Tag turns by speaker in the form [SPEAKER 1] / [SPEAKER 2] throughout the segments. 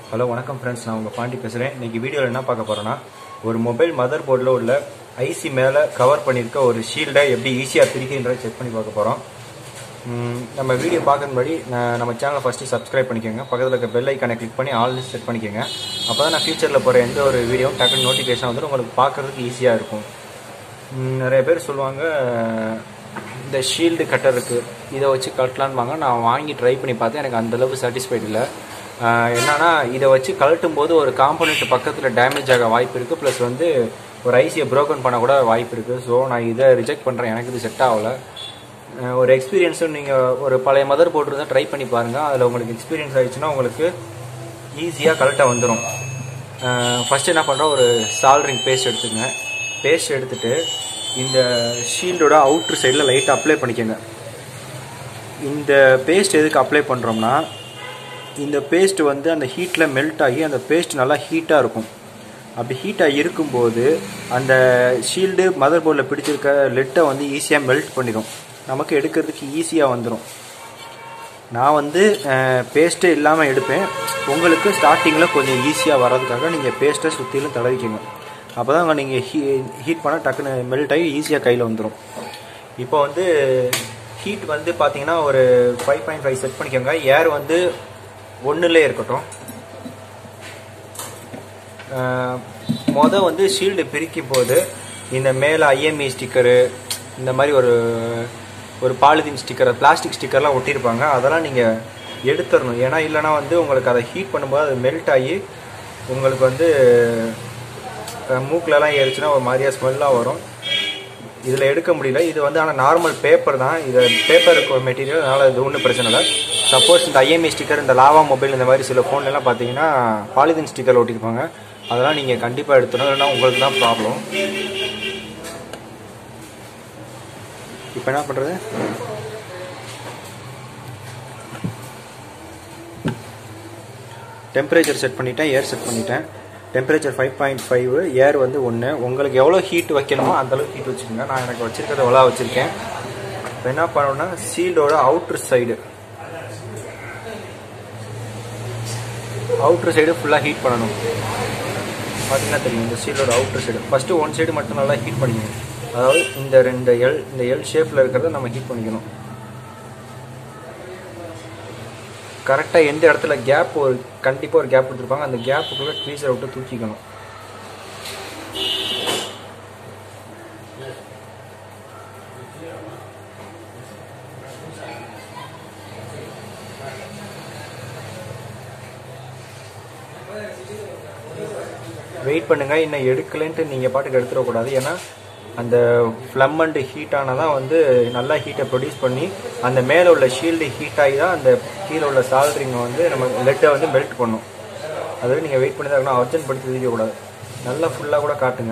[SPEAKER 1] hello வணக்கம் friends நான் உங்கள் பாண்டி பேசுகிறேன் இன்றைக்கி வீடியோவில் என்ன பார்க்க போகிறோன்னா ஒரு மொபைல் மதர் போர்டில் உள்ள ஐசி மேலே கவர் பண்ணியிருக்க ஒரு ஷீல்டை எப்படி ஈஸியாக பிரிக்கின்றதை செக் பண்ணி பார்க்க போகிறோம் நம்ம வீடியோ பார்க்கறது முன்னாடி நான் நம்ம சேனலை ஃபஸ்ட்டு சப்ஸ்கிரைப் பண்ணிக்கோங்க பக்கத்தில் இருக்க பெல் ஐக்கானை கிளிக் பண்ணி ஆல் செட் பண்ணிக்கோங்க அப்போ தான் நான் ஃபியூச்சரில் போகிற எந்த ஒரு வீடியோ டக்குன்னு நோட்டிஃபிகேஷன் வந்துடும் உங்களுக்கு பார்க்குறதுக்கு ஈஸியாக இருக்கும் ம், நிறைய பேர் சொல்லுவாங்க இந்த ஷீல்டு கட்டர் இருக்குது இதை வச்சு கட்டலான்பாங்க நான் வாங்கி ட்ரை பண்ணி பார்த்தேன் எனக்கு அந்தளவுக்கு சாட்டிஸ்ஃபைட் இல்லை ஆஹ் என்னன்னா இதை வச்சு கழட்டும் போது ஒரு காம்பனண்ட் பக்கத்தில் டேமேஜ் ஆக வாய்ப்பு இருக்குது ப்ளஸ் வந்து ஒரு ஐசியை ப்ரோக்கன் பண்ண கூட வாய்ப்பு இருக்குது ஸோ நான் இதை ரிஜெக்ட் பண்ணுறேன் எனக்கு இது செட் ஆகலை ஆஹ் ஒரு எக்ஸ்பீரியன்ஸும் நீங்கள் ஒரு பழைய மதர் போர்டு இருந்தால் ட்ரை பண்ணி பாருங்கள் அதில் உங்களுக்கு எக்ஸ்பீரியன்ஸ் ஆயிடுச்சுன்னா உங்களுக்கு ஈஸியாக கரெக்டாக வந்துடும் ஃபஸ்ட்டு என்ன பண்ணுறோம் ஒரு சால்ட்ரிங் பேஸ்ட் எடுத்துங்க பேஸ்ட் எடுத்துட்டு இந்த ஷீல்டோட அவுட்ரு சைடில் லைட்டாக அப்ளை பண்ணிக்கோங்க இந்த பேஸ்ட் எதுக்கு அப்ளை பண்ணுறோம்னா இந்த பேஸ்ட் வந்து அந்த ஹீட்டில் மெல்ட் ஆகி அந்த பேஸ்ட் நல்லா ஹீட்டாக இருக்கும் அப்படி ஹீட்டாக இருக்கும்போது அந்த ஷீல்டு மதர் போர்டில் பிடிச்சிருக்க லெட்டை வந்து ஈஸியாக மெல்ட் பண்ணிடும் நமக்கு எடுக்கிறதுக்கு ஈஸியாக வந்துடும் நான் வந்து பேஸ்ட்டே இல்லாமல் எடுப்பேன் உங்களுக்கு ஸ்டார்டிங்கில் கொஞ்சம் ஈஸியாக வர்றதுக்காக நீங்கள் பேஸ்ட்டை சுற்றிலும் தடவிக்கோங்க அப்போ தான் நீங்கள் ஹீ ஹீட் பண்ணால் டக்குன்னு மெல்ட் ஆகி ஈஸியாக கையில் வந்துடும் இப்போ வந்து ஹீட் வந்து பார்த்தீங்கன்னா ஒரு ஃபைவ் பாயிண்ட் ஃபைவ் செட் பண்ணிக்கோங்க ஏர் வந்து ஒன்றுலே இருக்கட்டும் மொதல் வந்து ஷீல்டு பிரிக்கும் போது இந்த மேலே ஐஎம்இ ஸ்டிக்கரு இந்த மாதிரி ஒரு ஒரு பாலிதீன் ஸ்டிக்கர் பிளாஸ்டிக் ஸ்டிக்கர்லாம் ஒட்டியிருப்பாங்க அதெல்லாம் நீங்கள் எடுத்துடணும் ஏன்னா இல்லைனா வந்து உங்களுக்கு அதை ஹீட் பண்ணும்போது அது மெல்ட் ஆகி உங்களுக்கு வந்து அஹ், மூக்குலலாம் ஏறிச்சுன்னா ஒரு மாதிரியாக ஸ்மெல்லாக வரும் இதில் எடுக்க முடியல இது வந்து ஆனால் நார்மல் பேப்பர் தான் இது பேப்பர் மெட்டீரியல் அதனால் இது ஒன்றும் பிரச்சனை இல்லை சப்போஸ் இந்த ஐஎம்ஐ ஸ்டிக்கர் இந்த லாவா மொபைல் இந்த மாதிரி சில ஃபோன்லாம் பார்த்தீங்கன்னா பாலிதீன் ஸ்டிக்கர் ஒட்டியிருப்பாங்க அதெல்லாம் நீங்கள் கண்டிப்பாக எடுத்துடணும் இல்லைன்னா உங்களுக்கு தான் ப்ராப்ளம் இப்போ என்ன பண்ணுறது டெம்பரேச்சர் செட் பண்ணிட்டேன் ஏர் செட் பண்ணிட்டேன் temperature five point five air வந்து ஒன்று உங்களுக்கு எவ்வளோ ஹீட் வைக்கணுமோ அந்த அளவுக்கு ஹீட் வச்சுக்கோங்க நான் எனக்கு வச்சிருக்கிறத எவ்வளோ வச்சுருக்கேன் இப்போ என்ன பண்ணணும்னா சீல்டோட அவுட்ரு சைடு அவுட்ரு சைடு ஃபுல்லாக ஹீட் பண்ணணும் பார்த்தீங்கன்னா தெரியும் இந்த சீலோட outer side first one side மட்டும் நல்லா ஹீட் பண்ணிக்கணும் அதாவது இந்த ரெண்டு எல் இந்த எல் ஷேப்பில் இருக்கிறத நம்ம ஹீட் பண்ணிக்கணும் கரெக்டாக எந்த இடத்துல கேப் ஒரு கண்டிப்பாக ஒரு கேப் கொடுத்துருப்பாங்க அந்த கேப்புக்குள்ளே ட்வீசரை விட்டு தூக்கிக்கணும் வெயிட் பண்ணுங்க இன்னும் எடுக்கலைன்ட்டு நீங்கள் பாட்டுக்கு எடுத்துடக்கூடாது ஏன்னா அந்த ஃப்ளம் அண்ட் ஹீட் ஆனால் தான் வந்து நல்லா ஹீட்டை ப்ரொடியூஸ் பண்ணி அந்த மேலே உள்ள ஷீல்டு ஹீட் ஆகி தான் அந்த கீழே உள்ள சால்ட்ரிங்கை வந்து நம்ம லெட்டை வந்து மெல்ட் பண்ணும் அதுவே நீங்கள் வெயிட் பண்ணி தான் இருக்கணும் அர்ஜென்ட் படுத்தி தெரியக்கூடாது நல்லா ஃபுல்லாக கூட காட்டுங்க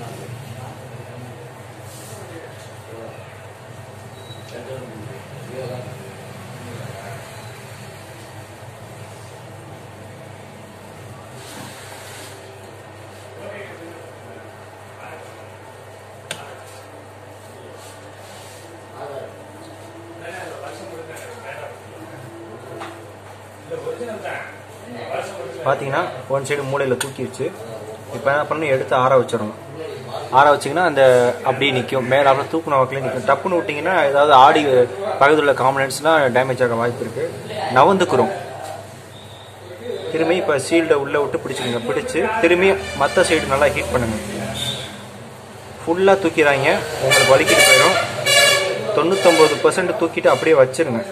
[SPEAKER 1] பார்த்தீங்கன்னா ஒன் சைடு மூலையில் தூக்கிடுச்சு இப்போ என்ன பண்ணணும் எடுத்து ஆற வச்சிடணும் ஆற வச்சிங்கன்னா அந்த அப்படியே நிற்கும் மேலே அப்புறம் தூக்குன வாக்கிலே நிற்கும் டப்புன்னு விட்டிங்கன்னா ஏதாவது ஆடி பக்கத்தில் உள்ள காம்பனன்ட்ஸ்லாம் டேமேஜ் ஆக வாய்ப்பு இருக்குது நவந்துக்குறோம் திரும்பி இப்போ சீல்டை உள்ளே விட்டு பிடிச்சிக்கோங்க பிடிச்சு திரும்பி மற்ற சைடு நல்லா ஹீட் பண்ணுங்க ஃபுல்லாக தூக்கிறாங்க உங்களுக்கு வலிக்கிட்டு போயிடும் தொண்ணூத்தொம்பது பர்சன்ட் தூக்கிட்டு அப்படியே வச்சிருங்க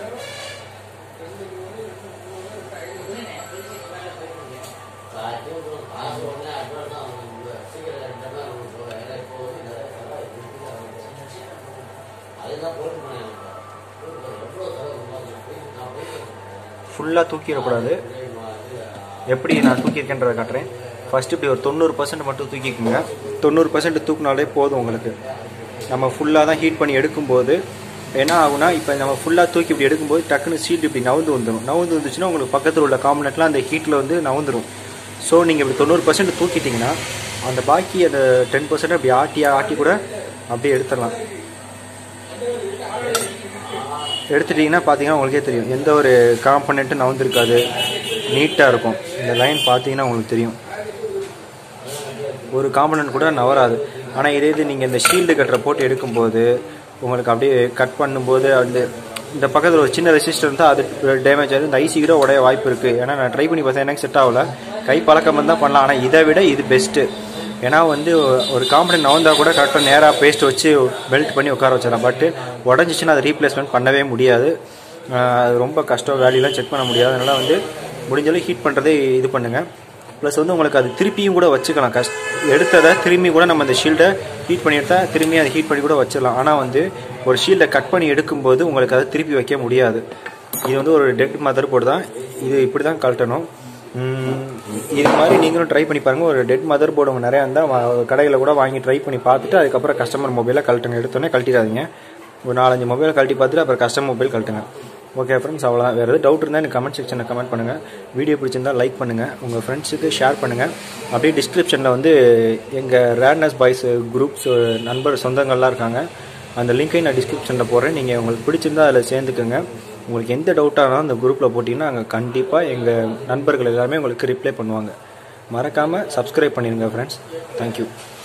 [SPEAKER 1] ஃபுல்லாக தூக்கிடக்கூடாது எப்படி நான் தூக்கியிருக்கேன்றதை காட்டுறேன் ஃபஸ்ட்டு இப்படி ஒரு தொண்ணூறு பர்சன்ட் மட்டும் தூக்கிக்கோங்க தொண்ணூறு பர்சன்ட் தூக்குனாலே போதும் உங்களுக்கு நம்ம ஃபுல்லாக தான் ஹீட் பண்ணி எடுக்கும்போது என்ன ஆகுனா இப்போ நம்ம ஃபுல்லாக தூக்கி இப்படி எடுக்கும்போது டக்குன்னு சீட் இப்படி நவுந்து வந்துடும் நவுந்து வந்துச்சுன்னா உங்களுக்கு பக்கத்தில் உள்ள காம்பனெட்லாம் அந்த ஹீட்டில் வந்து நவுந்துடும் ஸோ நீங்கள் இப்படி தொண்ணூறு பர்சன்ட் தூக்கிட்டிங்கன்னா அந்த பாக்கி அந்த டென் பர்சன்ட் அப்படி ஆட்டி ஆட்டி கூட அப்படியே எடுத்துடலாம் எடுத்துட்டிங்கன்னா பார்த்தீங்கன்னா உங்களுக்கே தெரியும் எந்த ஒரு காம்பனண்ட்டும் நவந்திருக்காது நீட்டாக இருக்கும் இந்த லைன் பார்த்தீங்கன்னா உங்களுக்கு தெரியும் ஒரு காம்பனன்ட் கூட நவராது ஆனால் இதே இது நீங்கள் இந்த ஷீல்டு கட்டுற போட்டு எடுக்கும்போது உங்களுக்கு அப்படியே கட் பண்ணும்போது அந்த இந்த பக்கத்தில் ஒரு சின்ன ரெசிஸ்டர் இருந்தால் அது டேமேஜ் ஆகுது இந்த ஐசி கூட உடைய வாய்ப்பு இருக்குது ஏன்னா நான் ட்ரை பண்ணி பார்த்தேன் எனக்கு செட் ஆகல கை பழக்கம் தான் பண்ணலாம் ஆனால் இதை விட இது பெஸ்ட்டு ஏன்னா வந்து ஒரு காம்பனன்ட் நவந்தா கூட கரெக்டாக நேராக பேஸ்ட் வச்சு பெல்ட் பண்ணி உட்கார வச்சிடலாம் பட் உடஞ்சிச்சின்னா அதை ரீப்ளேஸ்மெண்ட் பண்ணவே முடியாது ஆஹ் அது ரொம்ப கஷ்டம் வேலையெல்லாம் செக் பண்ண முடியாது அதனால் வந்து முடிஞ்சளவு ஹீட் பண்ணுறதே இது பண்ணுங்கள் ப்ளஸ் வந்து உங்களுக்கு அது திருப்பியும் கூட வச்சுக்கலாம் கஷ்ட எடுத்ததை திரும்பி கூட நம்ம அந்த ஷீல்டை ஹீட் பண்ணி எடுத்தால் திரும்பி அதை ஹீட் பண்ணி கூட வச்சிடலாம் ஆனால் வந்து ஒரு ஷீல்டை கட் பண்ணி எடுக்கும்போது உங்களுக்கு அதை திருப்பி வைக்க முடியாது இது வந்து ஒரு டெட் மதர் போர்டு தான் இது இப்படி தான் கழட்டணும் உம், இது மாதிரி நீங்களும் ட்ரை பண்ணி பாருங்கள் ஒரு டெட் மதர் போர்டு உங்கள் நிறையா இருந்தால் கடையில் கூட வாங்கி ட்ரை பண்ணி பார்த்துட்டு அதுக்கப்புறம் கஸ்டமர் மொபைலை கழட்டுங்க எடுத்தோடனே கழட்டிடாதீங்க ஒரு நாலஞ்சு மொபைல் கழட்டி பார்த்துட்டு அப்புறம் கஸ்டமர் மொபைல் கழட்டுங்க ஓகே ஃப்ரெண்ட்ஸ் அவ்வளோதான் வேறு எதாவது டவுட் இருந்தால் எனக்கு கமெண்ட் செக்ஷனில் கமெண்ட் பண்ணுங்கள் வீடியோ பிடிச்சிருந்தா லைக் பண்ணுங்கள் உங்கள் ஃப்ரெண்ட்ஸுக்கு ஷேர் பண்ணுங்கள் அப்படியே டிஸ்கிரிப்ஷனில் வந்து எங்கள் ரேர்னஸ் பாய்ஸ் குரூப்ஸ் நண்பர் சொந்தங்கள்லாம் இருக்காங்க அந்த லிங்க்கையும் நான் டிஸ்கிரிப்ஷனில் போடுறேன் நீங்கள் உங்களுக்கு பிடிச்சிருந்தா அதில் சேர்ந்துக்குங்க உங்களுக்கு எந்த டவுட்டாக இருந்தாலும் அந்த குரூப்பில் போட்டிங்கன்னா அங்கே கண்டிப்பாக எங்கள் நண்பர்கள் எல்லாருமே உங்களுக்கு ரிப்ளை பண்ணுவாங்க மறக்காமல் சப்ஸ்கிரைப் பண்ணிடுங்க ஃப்ரெண்ட்ஸ் தேங்க்யூ